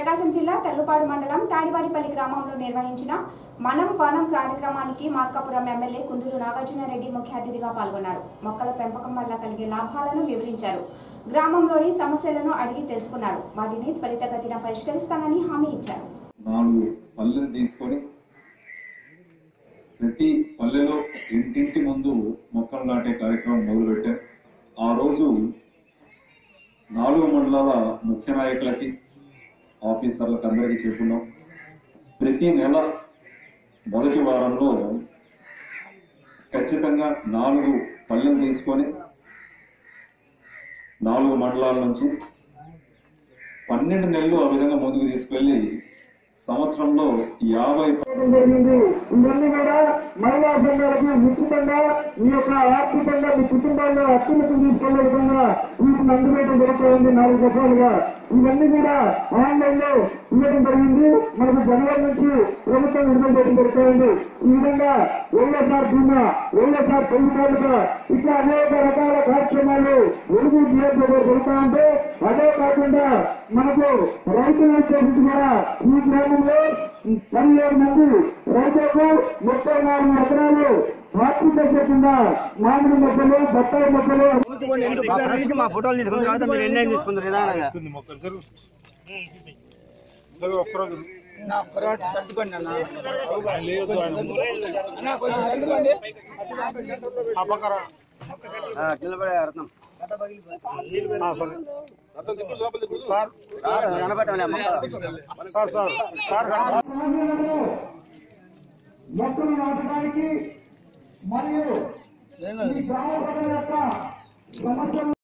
ప్రకాశం జిల్లా తెల్లుపాడు మండలం తాడివారిపల్లి గ్రామంలో నిర్వహించిన మనం వనం కార్యక్రమానికి మార్కాపురం ఎమ్మెల్యే కుందూరు నాగార్జునారెడ్డి ముఖ్య అతిథిగా పాల్గొన్నారు మొక్కల పెంపకం వల్ల కలిగే లాభాలను వివరించారు గ్రామంలోని సమస్యలను అడిగి తెలుసుకున్నారు వాటిని త్వరితగతిన పరిష్కరిస్తానని హామీ ఇచ్చారు నాలుగు పల్లెలు తీసుకొని ప్రతి పల్లెలో ఇంటింటి ముందు మొక్కలు నాటే కార్యక్రమం మొదలుపెట్టాం ఆ రోజు నాలుగు మండలాల ముఖ్య నాయకులకి ఆఫీసర్లకు అందరికీ చెప్పున్నాం ప్రతి నెల మొదటి వారంలో ఖచ్చితంగా నాలుగు పల్లెలు తీసుకొని నాలుగు మండలాల నుంచి పన్నెండు నెలలు ఆ విధంగా ముందుకు తీసుకెళ్లి సంవత్సరంలో యాభై చేయడం జరిగింది ఇవన్నీ కూడా మహిళా సంఘాలకు ఉచితంగా మీ యొక్క ఆర్థికంగా మీ కుటుంబాల్లో అత్యున్నతం తీసుకెళ్లే విధంగా వీటిని అందుబాటు జరుగుతుంది నాలుగు దఫాలుగా ఇవన్నీ కూడా ఆన్లైన్ లో ఇవ్వడం జరిగింది మనకు జనవరి నుంచి ప్రభుత్వం విడుదల చేయడం జరుగుతుంది ఈ విధంగా వైఎస్ఆర్ బీమా వైఎస్ఆర్ పెళ్లి కానుక ఇట్లా అనేక రకాల కార్యక్రమాలు వెలుగు నియోజకవర్గంలో జరుగుతా ఉంటే అదే కాకుండా మనకు రైతులను ఉద్దేశించి కూడా ఈ గ్రామంలో పదిహేడు మంది రైతులకు ముప్పై నాలుగు ఎకరాలు హార్టికల్చర్ కింద మామిడి మొక్కలు బత్తాయి మొక్కలు మా ప్రెస్ కి మా ఫోటోలు తీసుకున్న తర్వాత మీరు నిర్ణయం తీసుకుంటారు నిదానంగా ఆ, నిలబడే రత్నం సార్ కనబట్టంలే మొక్కలు నాటడానికి మరియు ఈ గ్రామ ప్రజల యొక్క సమస్యలు